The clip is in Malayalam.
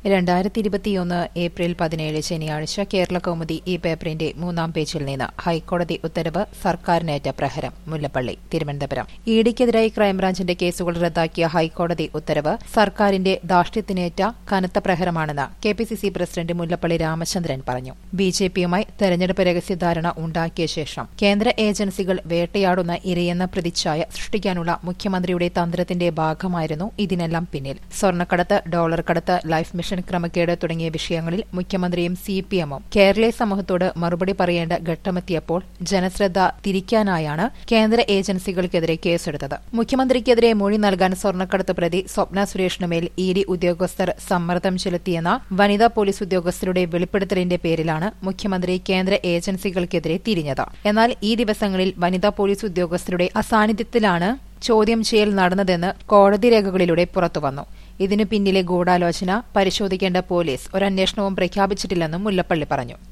രണ്ടായിരത്തി ഇരുപത്തിയൊന്ന് ഏപ്രിൽ പതിനേഴ് ശനിയാഴ്ച കേരള കൗമുദി ഈ പേപ്പറിന്റെ മൂന്നാം പേജിൽ നിന്ന് ഹൈക്കോടതി ഉത്തരവ് സർക്കാരിനേറ്റ പ്രഹരം മുല്ലപ്പള്ളി തിരുവനന്തപുരം ഇഡിക്കെതിരായി ക്രൈംബ്രാഞ്ചിന്റെ കേസുകൾ റദ്ദാക്കിയ ഹൈക്കോടതി ഉത്തരവ് സർക്കാരിന്റെ ധാർഷ്ട്യത്തിനേറ്റ കനത്ത പ്രഹരമാണെന്ന് K P C C president Mullappally Ramachandran പറഞ്ഞു ബി ജെ പിയുമായി തെരഞ്ഞെടുപ്പ് രഹസ്യധാരണ ഉണ്ടാക്കിയ ശേഷം കേന്ദ്ര ഏജൻസികൾ വേട്ടയാടുന്ന ഇരയെന്ന പ്രതിച്ഛായ സൃഷ്ടിക്കാനുള്ള മുഖ്യമന്ത്രിയുടെ തന്ത്രത്തിന്റെ ഭാഗമായിരുന്നു ഇതിനെല്ലാം പിന്നിൽ സ്വർണ്ണക്കടത്ത് ഡോളർ കടത്ത് ലൈഫ് മിഷൻ ക്രമക്കേട് തുടങ്ങിയ വിഷയങ്ങളിൽ മുഖ്യമന്ത്രിയും സി പി എമ്മും കേരളീയ സമൂഹത്തോട് മറുപടി പറയേണ്ട ഘട്ടമെത്തിയപ്പോൾ ജനശ്രദ്ധ തിരിക്കാനായാണ് കേന്ദ്ര ഏജൻസികൾക്കെതിരെ കേസെടുത്തത് മുഖ്യമന്ത്രിക്കെതിരെ മൊഴി നൽകാൻ സ്വർണ്ണക്കടത്ത് പ്രതി സ്വപ്ന സുരേഷിനുമേൽ ഇ ഡി ഉദ്യോഗസ്ഥർ സമ്മർദ്ദം ചെലുത്തിയെന്ന വനിതാ പോലീസ് ഉദ്യോഗസ്ഥരുടെ വെളിപ്പെടുത്തലിന്റെ പേരിലാണ് മുഖ്യമന്ത്രി കേന്ദ്ര ഏജൻസികൾക്കെതിരെ തിരിഞ്ഞത് എന്നാൽ ഈ ദിവസങ്ങളിൽ വനിതാ പോലീസ് ഉദ്യോഗസ്ഥരുടെ അസാന്നിധ്യത്തിലാണ് ചോദ്യം ചെയ്യൽ നടന്നതെന്ന് കോടതി രേഖകളിലൂടെ പുറത്തുവന്നു ഇതിനു പിന്നിലെ ഗൂഢാലോചന പരിശോധിക്കേണ്ട പോലീസ് ഒരന്വേഷണവും പ്രഖ്യാപിച്ചിട്ടില്ലെന്നും മുല്ലപ്പള്ളി പറഞ്ഞു